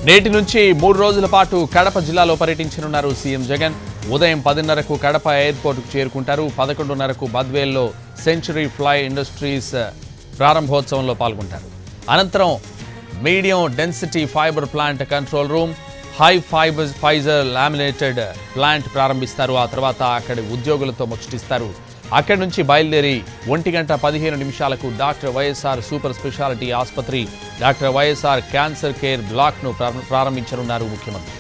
నేటి నుంచి మూడు రోజుల పాటు కడప జిల్లాలో పర్యటించనున్నారు సీఎం జగన్ ఉదయం పదిన్నరకు కడప ఎయిర్పోర్టుకు చేరుకుంటారు పదకొండున్నరకు బద్వేల్లో సెంచురీ ఫ్లై ఇండస్ట్రీస్ ప్రారంభోత్సవంలో పాల్గొంటారు అనంతరం medium density fibre plant control room high fibre ఫైజర్ లామినేటెడ్ ప్లాంట్ ప్రారంభిస్తారు ఆ తర్వాత అక్కడి ఉద్యోగులతో ముచ్చటిస్తారు అక్కడి నుంచి బయలుదేరి ఒంటి గంట పదిహేను నిమిషాలకు డాక్టర్ వైఎస్ఆర్ సూపర్ స్పెషాలిటీ ఆసుపత్రి డాక్టర్ వైఎస్ఆర్ క్యాన్సర్ కేర్ బ్లాక్ను ప్రారం- ప్రారంభించనున్నారు ముఖ్యమంత్రి